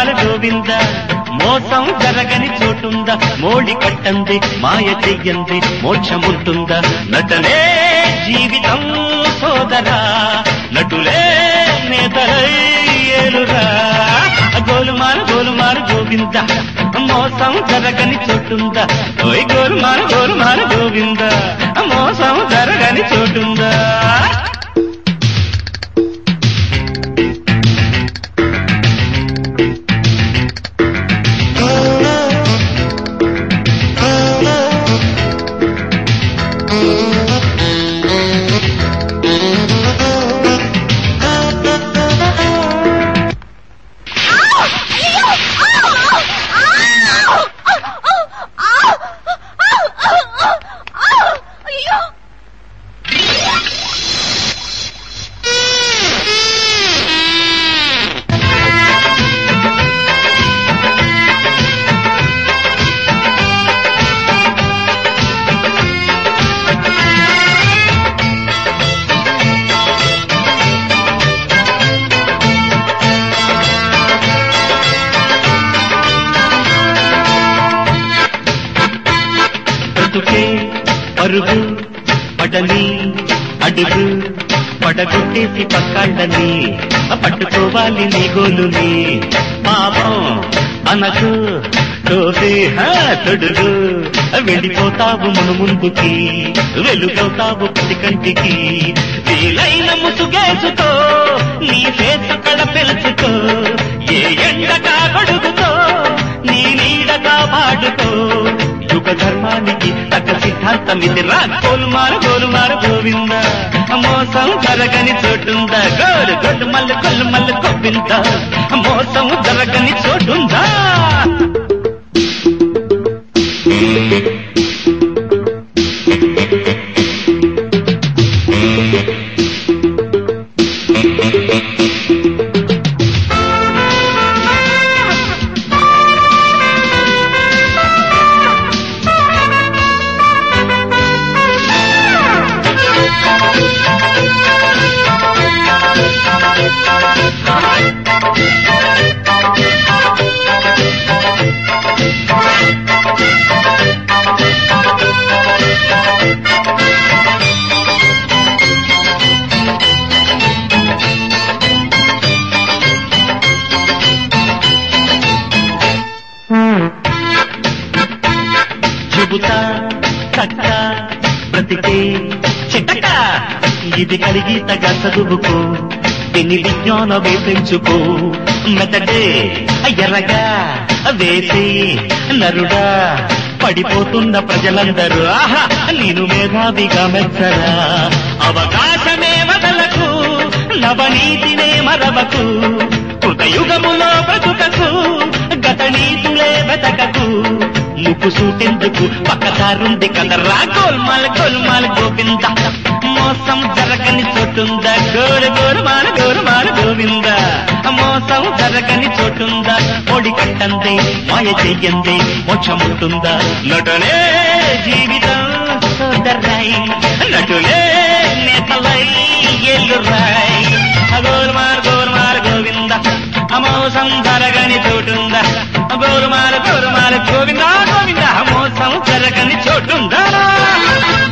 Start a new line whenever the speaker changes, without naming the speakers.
గోలుమాల గోవింద మోసం జరగని చోటుందా మోడి కట్టంది మాయ చెయ్యంది మోక్షముంటుందా నటనే జీవితం సోదరా నటులే నేతలై ఏలురా గోలుమాల గోలుమాల గోవింద మోసం జరగని చోటుందా ఓయ్ గోలుమాల గోలుమాల గోవింద మోసం జరగని చోటుందా
అయ్యో
బ్రతుకే పరుగు పడని అడుగు పడగొట్టేసి పక్కాళ్ళని పట్టుకోవాలి నీ గోలుని పాపం అనకు తోసి హా, తొడుగు వెళ్ళిపోతావు మన ముందుకి వెలుగవుతావు ప్రతి కంటికి వీలైన ముసుగేసుకో నీ ఫేస్ కడ పెలుచుకో ఏ ఎండగా గొడుగుతో నీ నీడగా పాడుకో యుగ ధర్మానికి తగ్గ సిద్ధాంతం ఇది రా గోలుమార గోలుమార గోవింద మోసం జరగని చోటుందా గోలు గొల్లు మల్లు కొల్లు మల్లు గోవింద మోసం జరగని చోటుందా చెబుతా చక్క బ్రతికే చిట్టక ఇది కలిగి తగ చదువుకో దీన్ని విజ్ఞానమే పెంచుకో మెదడే ఎర్రగా వేసి నరుడా పడిపోతున్న ప్రజలందరూ ఆహా నేను మేధావిగా మెచ్చరా అవకాశమే వదలకు నవనీతినే మరవకు కృతయుగములో బ్రతుకకు గత నీతులే వెతకకు ముక్కు సూటెందుకు పక్కదారుంది కదరా గోల్మాల గోల్మాల గోవింద మోసం జరగని చోటుందా గోరు గోరుమాల గోరుమాల గోవింద మోసం జరగని చోటుందా ఒడి కట్టందే మాయ చెయ్యందే మోక్షముంటుందా నటనే జీవితం సోదరై నటులే నేతలై ఎల్లురాయ్ గోరుమాల గోరుమాల గోవింద అమోసం జరగని చోటుందా గోరుమాల గోరుమాల గోవింద గోవింద అమోసం జరగని చోటుందా